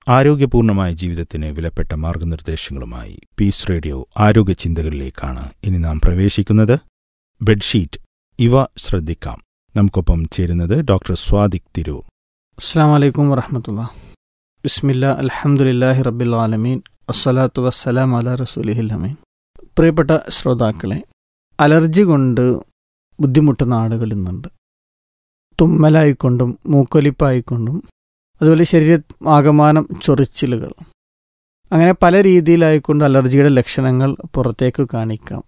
ആരോഗ്യപൂർണമായ ജീവിതത്തിന് വിലപ്പെട്ട മാർഗനിർദ്ദേശങ്ങളുമായി piece radio ആരോഗ്യ ചിന്തകളിലേക്കാണ് ഇനി നാം പ്രവേശിക്കുന്നത് ബെഡ്ഷീറ്റ് ഇവ ശ്രദ്ധിക്കാം നമുക്കൊപ്പം ചേരുന്നത് ഡോക്ടർ സ്വാദിക് തിരൂർ അസ്സാം വലൈക്കും വറഹമത്തുള്ള ബിസ്മില്ല അലഹമുല്ലാഹി റബ്ബിൽ ആലമീൻ അസ്സലാത്തു വസ്സലാം അല റസൂലിഹിൽ അമീൻ പ്രിയപ്പെട്ട ശ്രോതാക്കളെ അലർജി കൊണ്ട് ബുദ്ധിമുട്ടുന്ന ആളുകൾ ഇന്നുണ്ട് തുമ്മലായിക്കൊണ്ടും മൂക്കൊലിപ്പായിക്കൊണ്ടും അതുപോലെ ശരീര ആകമാനം ചൊറിച്ചിലുകൾ അങ്ങനെ പല രീതിയിലായിക്കൊണ്ട് അലർജിയുടെ ലക്ഷണങ്ങൾ പുറത്തേക്ക് കാണിക്കാം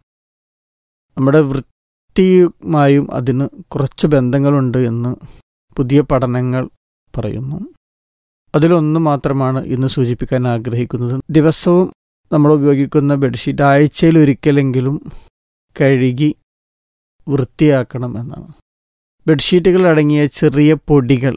നമ്മുടെ വൃത്തിയുമായും അതിന് കുറച്ച് ബന്ധങ്ങളുണ്ട് എന്ന് പുതിയ പഠനങ്ങൾ പറയുന്നു അതിലൊന്ന് മാത്രമാണ് ഇന്ന് സൂചിപ്പിക്കാൻ ആഗ്രഹിക്കുന്നത് ദിവസവും നമ്മൾ ഉപയോഗിക്കുന്ന ബെഡ്ഷീറ്റ് ആഴ്ചയിൽ ഒരിക്കലെങ്കിലും കഴുകി വൃത്തിയാക്കണം എന്നാണ് ബെഡ്ഷീറ്റുകൾ അടങ്ങിയ ചെറിയ പൊടികൾ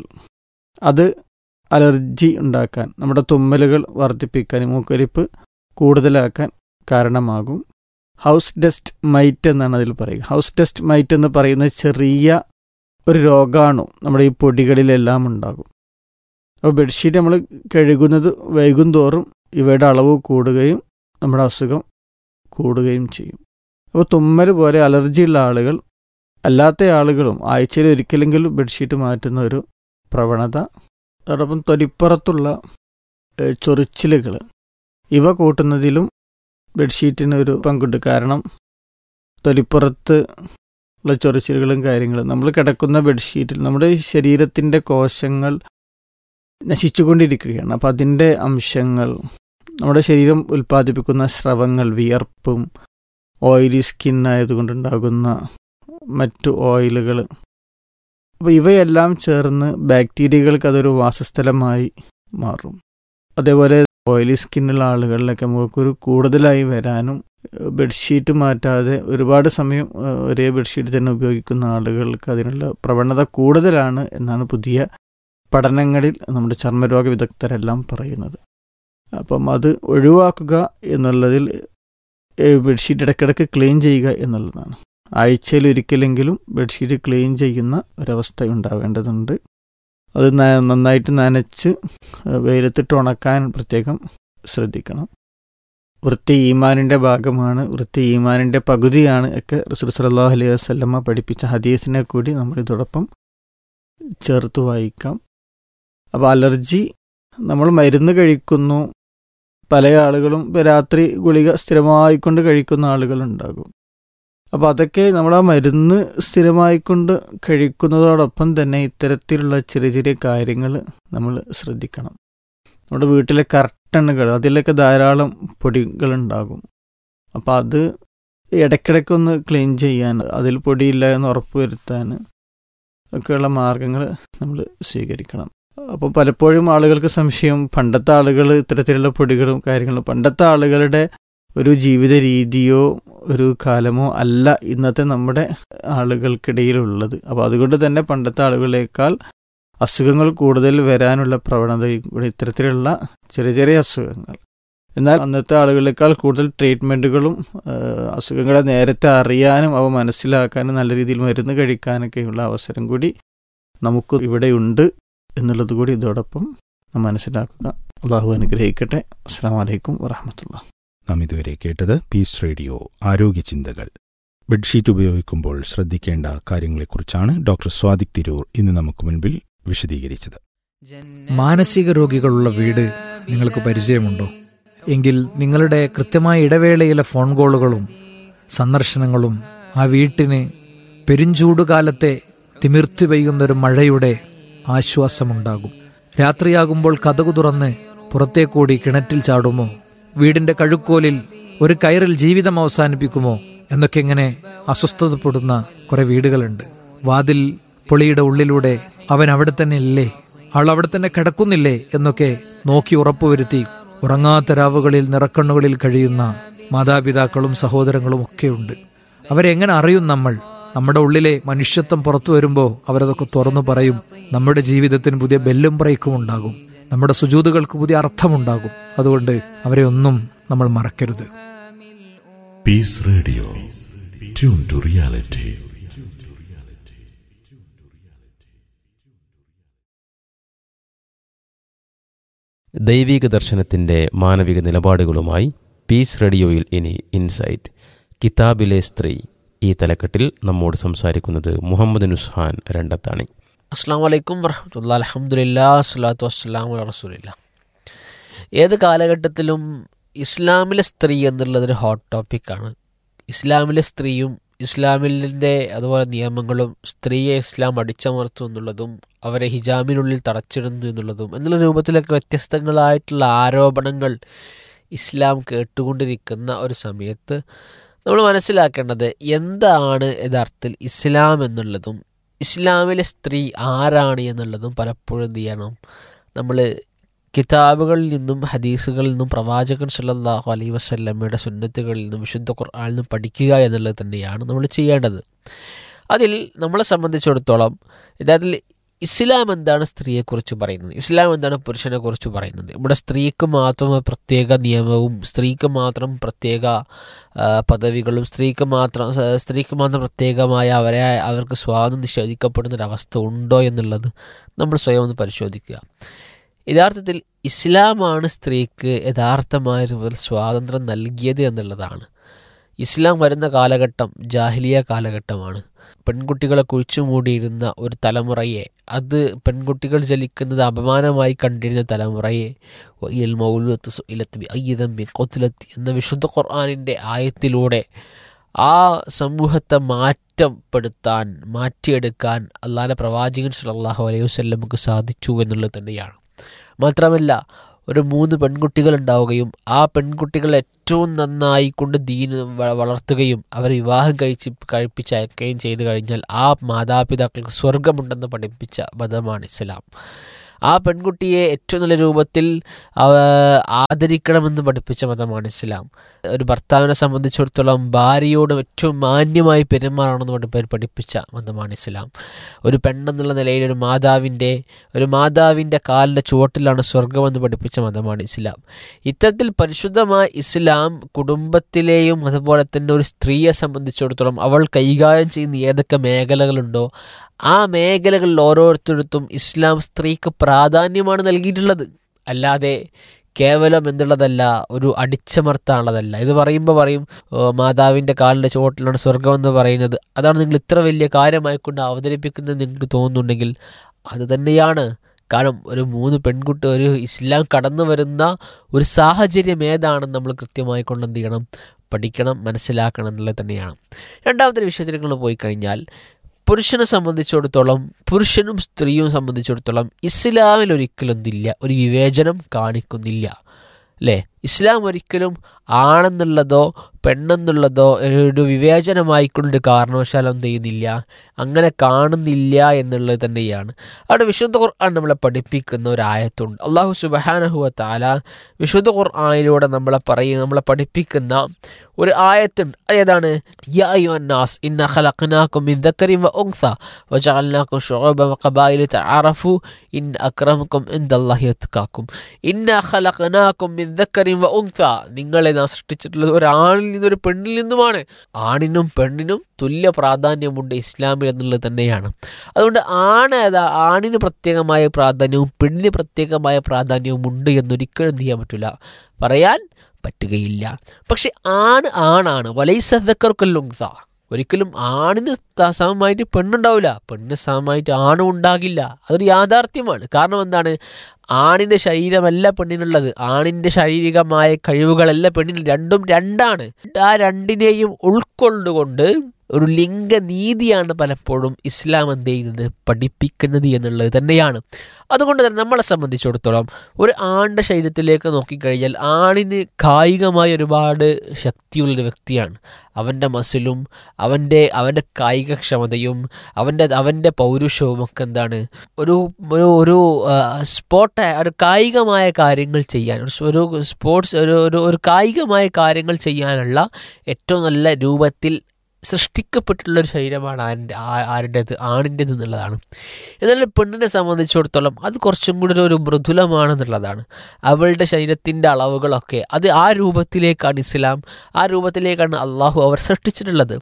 അത് അലർജി ഉണ്ടാക്കാൻ നമ്മുടെ തുമ്മലുകൾ വർദ്ധിപ്പിക്കാൻ മൂക്കരിപ്പ് കൂടുതലാക്കാൻ കാരണമാകും ഹൗസ് ഡസ്റ്റ് മൈറ്റ് എന്നാണ് അതിൽ പറയുക ഹൗസ് ഡസ്റ്റ് മൈറ്റ് എന്ന് പറയുന്ന ചെറിയ ഒരു രോഗാണു നമ്മുടെ ഈ പൊടികളിലെല്ലാം ഉണ്ടാകും അപ്പോൾ ബെഡ്ഷീറ്റ് നമ്മൾ കഴുകുന്നത് വൈകും തോറും ഇവയുടെ അളവ് കൂടുകയും നമ്മുടെ അസുഖം കൂടുകയും ചെയ്യും അപ്പോൾ തുമ്മൽ പോലെ അലർജിയുള്ള ആളുകൾ അല്ലാത്ത ആളുകളും ആഴ്ചയിൽ ഒരിക്കലെങ്കിലും ബെഡ്ഷീറ്റ് മാറ്റുന്ന ഒരു പ്രവണത അതോടൊപ്പം തൊലിപ്പുറത്തുള്ള ചൊറിച്ചിലുകൾ ഇവ കൂട്ടുന്നതിലും ബെഡ്ഷീറ്റിന് ഒരു പങ്കുണ്ട് കാരണം തൊലിപ്പുറത്ത് ഉള്ള ചൊറിച്ചിലുകളും കാര്യങ്ങളും നമ്മൾ കിടക്കുന്ന ബെഡ്ഷീറ്റിൽ നമ്മുടെ ശരീരത്തിൻ്റെ കോശങ്ങൾ നശിച്ചുകൊണ്ടിരിക്കുകയാണ് അപ്പോൾ അതിൻ്റെ അംശങ്ങൾ നമ്മുടെ ശരീരം ഉൽപ്പാദിപ്പിക്കുന്ന സ്രവങ്ങൾ വിയർപ്പും ഓയിലി സ്കിൻ ആയതുകൊണ്ടുണ്ടാകുന്ന മറ്റു ഓയിലുകൾ അപ്പോൾ ഇവയെല്ലാം ചേർന്ന് ബാക്ടീരിയകൾക്ക് അതൊരു വാസസ്ഥലമായി മാറും അതേപോലെ ഓയിലി സ്കിന്നുള്ള ആളുകളിലൊക്കെ മുഖക്കുരു കൂടുതലായി വരാനും ബെഡ്ഷീറ്റ് മാറ്റാതെ ഒരുപാട് സമയം ഒരേ ബെഡ്ഷീറ്റ് തന്നെ ഉപയോഗിക്കുന്ന ആളുകൾക്ക് അതിനുള്ള പ്രവണത കൂടുതലാണ് എന്നാണ് പുതിയ പഠനങ്ങളിൽ നമ്മുടെ ചർമ്മരോഗ വിദഗ്ധരെല്ലാം പറയുന്നത് അപ്പം അത് ഒഴിവാക്കുക എന്നുള്ളതിൽ ബെഡ്ഷീറ്റ് ഇടയ്ക്കിടയ്ക്ക് ക്ലീൻ ചെയ്യുക എന്നുള്ളതാണ് ആഴ്ചയിൽ ഒരിക്കലെങ്കിലും ബെഡ്ഷീറ്റ് ക്ലീൻ ചെയ്യുന്ന ഒരവസ്ഥ ഉണ്ടാവേണ്ടതുണ്ട് അത് നന്നായിട്ട് നനച്ച് വെയിലത്തിട്ട് ഉണക്കാൻ പ്രത്യേകം ശ്രദ്ധിക്കണം വൃത്തി ഈമാനിൻ്റെ ഭാഗമാണ് വൃത്തി ഈമാനിൻ്റെ പകുതിയാണ് ഒക്കെ റസൂൽ സലാഹു അലൈഹി വസ്ലമ്മ പഠിപ്പിച്ച ഹദീസിനെ കൂടി നമ്മൾ ഇതോടൊപ്പം ചേർത്ത് വായിക്കാം അപ്പോൾ അലർജി നമ്മൾ മരുന്ന് കഴിക്കുന്നു പല ആളുകളും ഇപ്പോൾ രാത്രി ഗുളിക സ്ഥിരമായിക്കൊണ്ട് കഴിക്കുന്ന ആളുകളുണ്ടാകും അപ്പോൾ അതൊക്കെ നമ്മൾ ആ മരുന്ന് സ്ഥിരമായിക്കൊണ്ട് കഴിക്കുന്നതോടൊപ്പം തന്നെ ഇത്തരത്തിലുള്ള ചെറിയ ചെറിയ കാര്യങ്ങൾ നമ്മൾ ശ്രദ്ധിക്കണം നമ്മുടെ വീട്ടിലെ കർട്ടണുകൾ അതിലൊക്കെ ധാരാളം പൊടികളുണ്ടാകും അപ്പോൾ അത് ഇടയ്ക്കിടയ്ക്കൊന്ന് ക്ലീൻ ചെയ്യാൻ അതിൽ പൊടിയില്ല എന്ന് ഉറപ്പുവരുത്താൻ ഒക്കെയുള്ള മാർഗങ്ങൾ നമ്മൾ സ്വീകരിക്കണം അപ്പം പലപ്പോഴും ആളുകൾക്ക് സംശയം പണ്ടത്തെ ആളുകൾ ഇത്തരത്തിലുള്ള പൊടികളും കാര്യങ്ങളും പണ്ടത്തെ ആളുകളുടെ ഒരു ജീവിത രീതിയോ ഒരു കാലമോ അല്ല ഇന്നത്തെ നമ്മുടെ ആളുകൾക്കിടയിലുള്ളത് അപ്പോൾ അതുകൊണ്ട് തന്നെ പണ്ടത്തെ ആളുകളേക്കാൾ അസുഖങ്ങൾ കൂടുതൽ വരാനുള്ള പ്രവണതയും കൂടെ ഇത്തരത്തിലുള്ള ചെറിയ ചെറിയ അസുഖങ്ങൾ എന്നാൽ അന്നത്തെ ആളുകളേക്കാൾ കൂടുതൽ ട്രീറ്റ്മെൻറ്റുകളും അസുഖങ്ങളെ നേരത്തെ അറിയാനും അവ മനസ്സിലാക്കാനും നല്ല രീതിയിൽ മരുന്ന് കഴിക്കാനൊക്കെയുള്ള അവസരം കൂടി നമുക്ക് ഇവിടെയുണ്ട് എന്നുള്ളത് കൂടി ഇതോടൊപ്പം മനസ്സിലാക്കുക അള്ളാഹു അനുഗ്രഹിക്കട്ടെ അസ്സാം വലൈക്കും വറഹമത്തുള്ള നാം ഇതുവരെ കേട്ടത് പീസ് റേഡിയോ ആരോഗ്യ ചിന്തകൾ ബെഡ്ഷീറ്റ് ഉപയോഗിക്കുമ്പോൾ ശ്രദ്ധിക്കേണ്ട കാര്യങ്ങളെക്കുറിച്ചാണ് ഡോക്ടർ സ്വാദിക് തിരൂർ ഇന്ന് നമുക്ക് മുൻപിൽ വിശദീകരിച്ചത് മാനസിക രോഗികളുള്ള വീട് നിങ്ങൾക്ക് പരിചയമുണ്ടോ എങ്കിൽ നിങ്ങളുടെ കൃത്യമായ ഇടവേളയിലെ ഫോൺ കോളുകളും സന്ദർശനങ്ങളും ആ വീട്ടിന് പെരുംചൂടുകാലത്തെ തിമിർത്തി പെയ്യുന്നൊരു മഴയുടെ ആശ്വാസമുണ്ടാകും രാത്രിയാകുമ്പോൾ കഥകു തുറന്ന് പുറത്തേക്കൂടി കിണറ്റിൽ ചാടുമോ വീടിന്റെ കഴുക്കോലിൽ ഒരു കയറിൽ ജീവിതം അവസാനിപ്പിക്കുമോ എന്നൊക്കെ ഇങ്ങനെ അസ്വസ്ഥതപ്പെടുന്ന കുറെ വീടുകളുണ്ട് വാതിൽ പൊളിയുടെ ഉള്ളിലൂടെ അവൻ അവിടെ തന്നെ ഇല്ലേ ആൾ അവിടെ തന്നെ കിടക്കുന്നില്ലേ എന്നൊക്കെ നോക്കി ഉറപ്പുവരുത്തി ഉറങ്ങാത്ത രാവുകളിൽ നിറക്കണ്ണുകളിൽ കഴിയുന്ന മാതാപിതാക്കളും സഹോദരങ്ങളും ഒക്കെയുണ്ട് അവരെങ്ങനെ അറിയും നമ്മൾ നമ്മുടെ ഉള്ളിലെ മനുഷ്യത്വം പുറത്തു വരുമ്പോൾ അവരതൊക്കെ തുറന്നു പറയും നമ്മുടെ ജീവിതത്തിന് പുതിയ ബെല്ലും ബ്രേക്കും ഉണ്ടാകും നമ്മുടെ സുജൂതുകൾക്ക് പുതിയ അർത്ഥമുണ്ടാകും അതുകൊണ്ട് അവരെ ഒന്നും നമ്മൾ മറക്കരുത് peace radio tune to reality ദൈവിക ദർശനത്തിൻ്റെ മാനവിക നിലപാടുകളുമായി പീസ് റേഡിയോയിൽ ഇനി ഇൻസൈറ്റ് കിതാബിലെ സ്ത്രീ ഈ തലക്കെട്ടിൽ നമ്മോട് സംസാരിക്കുന്നത് മുഹമ്മദ് നുസ്ഹാൻ രണ്ടത്താണി അസ്സാം വലൈക്കും വറഹമത്തുള്ള അലഹമുല്ലാ സ്വലാത്തു വസ്സലാം റസൂലില്ല ഏത് കാലഘട്ടത്തിലും ഇസ്ലാമിലെ സ്ത്രീ എന്നുള്ളതൊരു ഹോട്ട് ടോപ്പിക്കാണ് ഇസ്ലാമിലെ സ്ത്രീയും ഇസ്ലാമിൻ്റെ അതുപോലെ നിയമങ്ങളും സ്ത്രീയെ ഇസ്ലാം അടിച്ചമർത്തും എന്നുള്ളതും അവരെ ഹിജാമിനുള്ളിൽ തടച്ചിടുന്നു എന്നുള്ളതും എന്നുള്ള രൂപത്തിലൊക്കെ വ്യത്യസ്തങ്ങളായിട്ടുള്ള ആരോപണങ്ങൾ ഇസ്ലാം കേട്ടുകൊണ്ടിരിക്കുന്ന ഒരു സമയത്ത് നമ്മൾ മനസ്സിലാക്കേണ്ടത് എന്താണ് യഥാർത്ഥത്തിൽ ഇസ്ലാം എന്നുള്ളതും ഇസ്ലാമിലെ സ്ത്രീ ആരാണ് എന്നുള്ളതും പലപ്പോഴും എന്ത് ചെയ്യണം നമ്മൾ കിതാബുകളിൽ നിന്നും ഹദീസുകളിൽ നിന്നും പ്രവാചകൻ സല്ലല്ലാഹു അലൈഹി വസല്ലമ്മയുടെ സുന്നത്തുകളിൽ നിന്നും വിശുദ്ധ ഖുർആനിൽ നിന്നും പഠിക്കുക എന്നുള്ളത് തന്നെയാണ് നമ്മൾ ചെയ്യേണ്ടത് അതിൽ നമ്മളെ സംബന്ധിച്ചിടത്തോളം യഥാർത്ഥത്തിൽ ഇസ്ലാം എന്താണ് സ്ത്രീയെക്കുറിച്ച് പറയുന്നത് ഇസ്ലാം എന്താണ് പുരുഷനെ കുറിച്ച് പറയുന്നത് ഇവിടെ സ്ത്രീക്ക് മാത്രം ഒരു പ്രത്യേക നിയമവും സ്ത്രീക്ക് മാത്രം പ്രത്യേക ആ, പദവികളും സ്ത്രീക്ക് മാത്രം സ- സ്ത്രീക്ക് മാത്രം പ്രത്യേകമായ അവരെ അവർക്ക് സ്വാതന്ത്ര്യം നിഷേധിക്കപ്പെടുന്ന ഒരു അവസ്ഥ ഉണ്ടോ എന്നുള്ളത് നമ്മൾ സ്വയം ഒന്ന് പരിശോധിക്കുക യഥാർത്ഥത്തിൽ ഇസ്ലാമാണ് സ്ത്രീക്ക് യഥാർത്ഥമായ രൂപത്തിൽ സ്വാതന്ത്ര്യം നൽകിയത് എന്നുള്ളതാണ് ഇസ്ലാം വരുന്ന കാലഘട്ടം ജാഹിലിയ കാലഘട്ടമാണ് പെൺകുട്ടികളെ കുഴിച്ചുമൂടിയിരുന്ന ഒരു തലമുറയെ അത് പെൺകുട്ടികൾ ജലിക്കുന്നത് അപമാനമായി കണ്ടിരുന്ന തലമുറയെ വഇലൽ മൗലൂദത്ത് സുഇലത്ത് ബിഅയ്യിദം മിൻ ഖുത്ലത്ത് എന്ന വിശുദ്ധ ഖുർആനിൻ്റെ ആയത്തിലൂടെ ആ സമൂഹത്തെ മാറ്റപ്പെടുത്താൻ മാറ്റിയെടുക്കാൻ അള്ളാഹിൻ്റെ പ്രവാചകൻ സല്ലല്ലാഹു അലൈഹി വസല്ലമക്ക് സാധിച്ചു എന്നുള്ളത് തന്നെയാണ് മാത്രമല്ല ഒരു മൂന്ന് പെൺകുട്ടികൾ ഉണ്ടാവുകയും ആ പെൺകുട്ടികളെ ഏറ്റവും നന്നായി കൊണ്ട് ദീന് വ- വളർത്തുകയും അവരെ വിവാഹം കഴിച്ച് കഴിപ്പിച്ചയക്കുകയും ചെയ്തു കഴിഞ്ഞാൽ ആ മാതാപിതാക്കൾക്ക് സ്വർഗമുണ്ടെന്ന് പഠിപ്പിച്ച മതമാണ് ഇസ്ലാം ആ പെൺകുട്ടിയെ ഏറ്റവും നല്ല രൂപത്തിൽ അവ ആദരിക്കണമെന്ന് പഠിപ്പിച്ച മതമാണ് ഇസ്ലാം ഒരു ഭർത്താവിനെ സംബന്ധിച്ചിടത്തോളം ഭാര്യയോട് ഏറ്റവും മാന്യമായി പെരുമാറണമെന്ന് പഠിപ്പ- പഠിപ്പിച്ച മതമാണ് ഇസ്ലാം ഒരു പെണ്ണെന്നുള്ള നിലയിൽ ഒരു മാതാവിൻ്റെ ഒരു മാതാവിൻ്റെ കാലിൻ്റെ ചുവട്ടിലാണ് സ്വർഗമെന്ന് പഠിപ്പിച്ച മതമാണ് ഇസ്ലാം ഇത്തരത്തിൽ പരിശുദ്ധമായ ഇസ്ലാം കുടുംബത്തിലെയും അതുപോലെ തന്നെ ഒരു സ്ത്രീയെ സംബന്ധിച്ചിടത്തോളം അവൾ കൈകാര്യം ചെയ്യുന്ന ഏതൊക്കെ മേഖലകളുണ്ടോ ആ മേഖലകളിൽ ഓരോരുത്തരത്തും ഇസ്ലാം സ്ത്രീക്ക് പ്രാധാന്യമാണ് നൽകിയിട്ടുള്ളത് അല്ലാതെ കേവലം എന്തുള്ളതല്ല ഒരു അടിച്ചമർത്താനുള്ളതല്ല ഇത് പറയുമ്പോൾ പറയും "ഓ, മാതാവിൻ്റെ കാലിൻ്റെ ചുവട്ടിലാണ് സ്വർഗം എന്ന് പറയുന്നത് അതാണ് നിങ്ങൾ ഇത്ര വലിയ കാര്യമായിക്കൊണ്ട് അവതരിപ്പിക്കുന്നത് നിങ്ങൾക്ക് തോന്നുന്നുണ്ടെങ്കിൽ അത് തന്നെയാണ് കാരണം ഒരു മൂന്ന് പെൺകുട്ടി ഒരു ഇസ്ലാം കടന്നു വരുന്ന ഒരു സാഹചര്യം ഏതാണെന്ന് നമ്മൾ കൃത്യമായി കൊണ്ട് എന്ത് ചെയ്യണം പഠിക്കണം മനസ്സിലാക്കണം എന്നുള്ളത് തന്നെയാണ് രണ്ടാമത്തെ വിഷയത്തിലേക്ക് നമ്മൾ പോയി കഴിഞ്ഞാൽ പുരുഷനെ സംബന്ധിച്ചിടത്തോളം പുരുഷനും സ്ത്രീയും സംബന്ധിച്ചിടത്തോളം ഇസ്ലാമിൽ ഒരിക്കലും എന്തില്ല ഒരു വിവേചനം കാണിക്കുന്നില്ല അല്ലേ ഇസ്ലാം ഒരിക്കലും ആണെന്നുള്ളതോ പെണ്ണെന്നുള്ളതോ ഒരു വിവേചനമായിക്കൊണ്ടൊരു കാരണവശാലും എന്ത് ചെയ്യുന്നില്ല അങ്ങനെ കാണുന്നില്ല എന്നുള്ളത് തന്നെയാണ് അവിടെ വിശുദ്ധ ഖുർആൻ നമ്മളെ പഠിപ്പിക്കുന്ന ഒരു ആയത്തുണ്ട് അള്ളാഹു സുബഹാനഹുവ താല വിശുദ്ധ ഖുർആനിലൂടെ നമ്മളെ പറയുന്ന നമ്മളെ പഠിപ്പിക്കുന്ന ഒരു ആയത്തുണ്ട് ഏതാണ് യാ അയ്യുഹന്നാസ് ഇന്ന ഖലഖനാകും മിൻ ദക്കരിൻ വ ഉൻസ വജഅൽനാകും ശുഉബൻ വഖബായില തആറഫു ഇൻ അക്രമക്കും ഇൻദല്ലാഹി അത്ഖാക്കും ഇന്ന ഖലഖനാകും മിൻ ദക്കരിൻ വ ഉൻസ നിങ്ങളെ നാം സൃഷ്ടിച്ചിട്ടുള്ളത് ഒരു ആണിൽ നിന്നും ഒരു പെണ്ണിൽ നിന്നുമാണ് ആണിനും പെണ്ണിനും തുല്യ പ്രാധാന്യമുണ്ട് ഇസ്ലാമിൽ എന്നുള്ളത് തന്നെയാണ് അതുകൊണ്ട് ആണ് ഏതാ ആണിന് പ്രത്യേകമായ പ്രാധാന്യവും പെണ്ണിന് പ്രത്യേകമായ പ്രാധാന്യവും ഉണ്ട് എന്നൊരിക്കലും എന്ത് ചെയ്യാൻ പറ്റില്ല പറയാൻ പറ്റുകയില്ല പക്ഷെ ആണ് ആണാണ് വലൈസക്കർക്കൊല്ലുങ്സ ഒരിക്കലും ആണിന് ത- സമമായിട്ട് പെണ്ണുണ്ടാവില്ല പെണ്ണിന് സമമായിട്ട് ആണും ഉണ്ടാകില്ല അതൊരു യാഥാർത്ഥ്യമാണ് കാരണം എന്താണ് ആണിൻ്റെ ശരീരമല്ല പെണ്ണിനുള്ളത് ആണിൻ്റെ ശാരീരികമായ കഴിവുകളല്ല പെണ്ണിന് രണ്ടും രണ്ടാണ് ആ രണ്ടിനെയും ഉൾക്കൊണ്ടുകൊണ്ട് ഒരു ലിംഗനീതിയാണ് പലപ്പോഴും ഇസ്ലാം എന്ത് ചെയ്യുന്നത് പഠിപ്പിക്കുന്നത് എന്നുള്ളത് തന്നെയാണ് അതുകൊണ്ട് തന്നെ നമ്മളെ സംബന്ധിച്ചിടത്തോളം ഒരു ആണിൻ്റെ ശരീരത്തിലേക്ക് നോക്കിക്കഴിഞ്ഞാൽ ആണിന് കായികമായ ഒരുപാട് ശക്തിയുള്ളൊരു വ്യക്തിയാണ് അവൻ്റെ മസിലും അവൻ്റെ അവൻ്റെ കായികക്ഷമതയും അവൻ്റെ അവൻ്റെ പൗരുഷവും ഒക്കെ എന്താണ് ഒരു ഒരു ഒരു സ്പോട്ട് ഒരു കായികമായ കാര്യങ്ങൾ ചെയ്യാൻ ഒരു സ് ഒരു സ്പോർട്സ് ഒരു ഒരു ഒരു കായികമായ കാര്യങ്ങൾ ചെയ്യാനുള്ള ഏറ്റവും നല്ല രൂപത്തിൽ സൃഷ്ടിക്കപ്പെട്ടിട്ടുള്ള ഒരു ശരീരമാണ് ആരുടെ ആരുടേത് ആണിൻ്റെത് എന്നുള്ളതാണ് എന്നാൽ പെണ്ണിനെ സംബന്ധിച്ചിടത്തോളം അത് കുറച്ചും കൂടി ഒരു മൃദുലമാണെന്നുള്ളതാണ് അവളുടെ ശരീരത്തിൻ്റെ അളവുകളൊക്കെ അത് ആ രൂപത്തിലേക്കാണ് ഇസ്ലാം ആ രൂപത്തിലേക്കാണ് അള്ളാഹു അവർ സൃഷ്ടിച്ചിട്ടുള്ളത്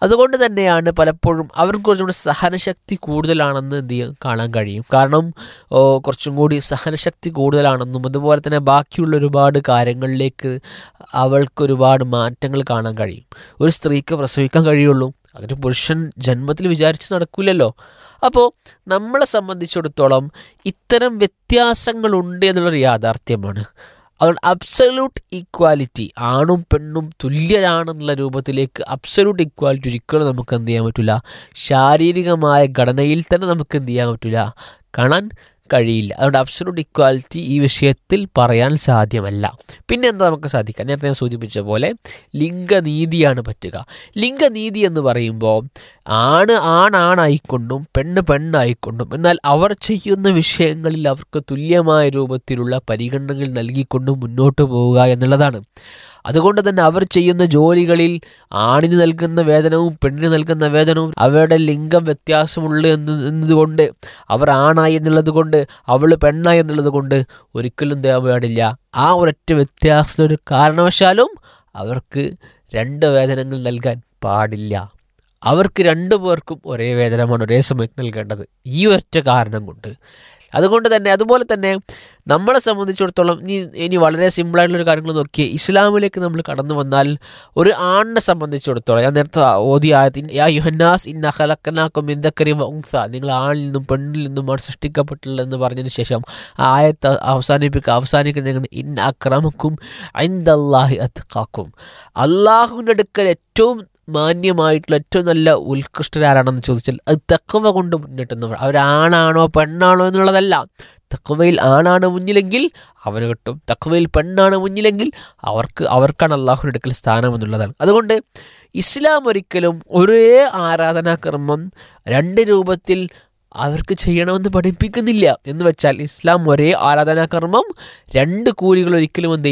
അതുകൊണ്ട് തന്നെയാണ് പലപ്പോഴും അവർക്ക് കുറച്ചും കൂടി സഹനശക്തി കൂടുതലാണെന്ന് എന്ത് ചെയ്യാൻ കാണാൻ കഴിയും കാരണം ഓ, കുറച്ചും കൂടി സഹനശക്തി കൂടുതലാണെന്നും അതുപോലെ തന്നെ ബാക്കിയുള്ള ഒരുപാട് കാര്യങ്ങളിലേക്ക് അവൾക്ക് ഒരുപാട് മാറ്റങ്ങൾ കാണാൻ കഴിയും ഒരു സ്ത്രീക്ക് പ്രസവിക്കാൻ കഴിയുള്ളൂ അതൊരു പുരുഷൻ ജന്മത്തിൽ വിചാരിച്ച് നടക്കില്ലല്ലോ അപ്പോൾ നമ്മളെ സംബന്ധിച്ചിടത്തോളം ഇത്തരം വ്യത്യാസങ്ങളുണ്ട് എന്നുള്ളൊരു യാഥാർത്ഥ്യമാണ് അതുകൊണ്ട് അബ്സല്യൂട്ട് ഈക്വാലിറ്റി ആണും പെണ്ണും തുല്യരാണെന്നുള്ള രൂപത്തിലേക്ക് അബ്സല്യൂട്ട് ഈക്വാലിറ്റി ഒരിക്കലും നമുക്ക് എന്ത് ചെയ്യാൻ പറ്റില്ല ശാരീരികമായ ഘടനയിൽ തന്നെ നമുക്ക് എന്ത് ചെയ്യാൻ പറ്റില്ല കാണാൻ കഴിയില്ല അതുകൊണ്ട് അബ്സല്യൂട്ട് ഇക്വാലിറ്റി ഈ വിഷയത്തിൽ പറയാൻ സാധ്യമല്ല പിന്നെ എന്താ നമുക്ക് സാധിക്കുക നേരത്തെ ഞാൻ സൂചിപ്പിച്ച പോലെ ലിംഗനീതിയാണ് പറ്റുക ലിംഗനീതി എന്ന് പറയുമ്പോൾ ആണ് ആണാണായിക്കൊണ്ടും പെണ്ണ് പെണ്ണായിക്കൊണ്ടും എന്നാൽ അവർ ചെയ്യുന്ന വിഷയങ്ങളിൽ അവർക്ക് തുല്യമായ രൂപത്തിലുള്ള പരിഗണനകൾ നൽകിക്കൊണ്ടും മുന്നോട്ട് പോവുക എന്നുള്ളതാണ് അതുകൊണ്ട് തന്നെ അവർ ചെയ്യുന്ന ജോലികളിൽ ആണിന് നൽകുന്ന വേതനവും പെണ്ണിന് നൽകുന്ന വേതനവും അവരുടെ ലിംഗം വ്യത്യാസമുള്ളു എന്ന് എന്നതുകൊണ്ട് അവർ ആണായി എന്നുള്ളത് കൊണ്ട് അവൾ പെണ്ണായി എന്നുള്ളത് കൊണ്ട് ഒരിക്കലും ചെയ്യാൻ പാടില്ല ആ ഒരൊറ്റ വ്യത്യാസത്തിന് ഒരു കാരണവശാലും അവർക്ക് രണ്ട് വേതനങ്ങൾ നൽകാൻ പാടില്ല അവർക്ക് രണ്ടു പേർക്കും ഒരേ വേതനമാണ് ഒരേ സമയത്ത് നൽകേണ്ടത് ഈ ഒറ്റ കാരണം കൊണ്ട് അതുകൊണ്ട് തന്നെ അതുപോലെ തന്നെ നമ്മളെ സംബന്ധിച്ചിടത്തോളം ഇനി ഇനി വളരെ സിമ്പിളായിട്ടുള്ളൊരു കാര്യങ്ങൾ നോക്കിയേ ഇസ്ലാമിലേക്ക് നമ്മൾ കടന്നു വന്നാൽ ഒരു ആണിനെ സംബന്ധിച്ചിടത്തോളം ഞാൻ നേരത്തെ ഓതി ആയത്തിൻ യാ യുഹന്നാസ് ഇന്ന ഹലക്കനാക്കും ഇന്ദക്കരി വംസ നിങ്ങൾ ആണിൽ നിന്നും പെണ്ണിൽ നിന്നുമാണ് സൃഷ്ടിക്കപ്പെട്ടുള്ളതെന്ന് പറഞ്ഞതിന് ശേഷം ആ ആയത്ത് അവസാനിപ്പിക്കുക അവസാനിക്കുന്ന ഇന്ന അക്രമക്കും ഐന്ദല്ലാഹി അത്കാക്കും അള്ളാഹുവിൻ്റെ അടുക്കൽ ഏറ്റവും മാന്യമായിട്ടുള്ള ഏറ്റവും നല്ല ഉത്കൃഷ്ടരാരാണെന്ന് ചോദിച്ചാൽ അത് തക്കവ കൊണ്ട് മുന്നിട്ടുന്നവർ അവരാണാണോ പെണ്ണാണോ എന്നുള്ളതല്ല തക്കവയിൽ ആണാണ് മുന്നിലെങ്കിൽ അവന് കിട്ടും തക്കവയിൽ പെണ്ണാണ് മുന്നിലെങ്കിൽ അവർക്ക് അവർക്കാണ് അള്ളാഹുവിൻ്റെ അടുക്കൽ സ്ഥാനം എന്നുള്ളതാണ് അതുകൊണ്ട് ഇസ്ലാം ഒരിക്കലും ഒരേ ആരാധനാക്രമം രണ്ട് രൂപത്തിൽ അവർക്ക് ചെയ്യണമെന്ന് പഠിപ്പിക്കുന്നില്ല എന്ന് വെച്ചാൽ ഇസ്ലാം ഒരേ ആരാധനാകർമ്മം രണ്ട് കൂലികൾ ഒരിക്കലും എന്ത്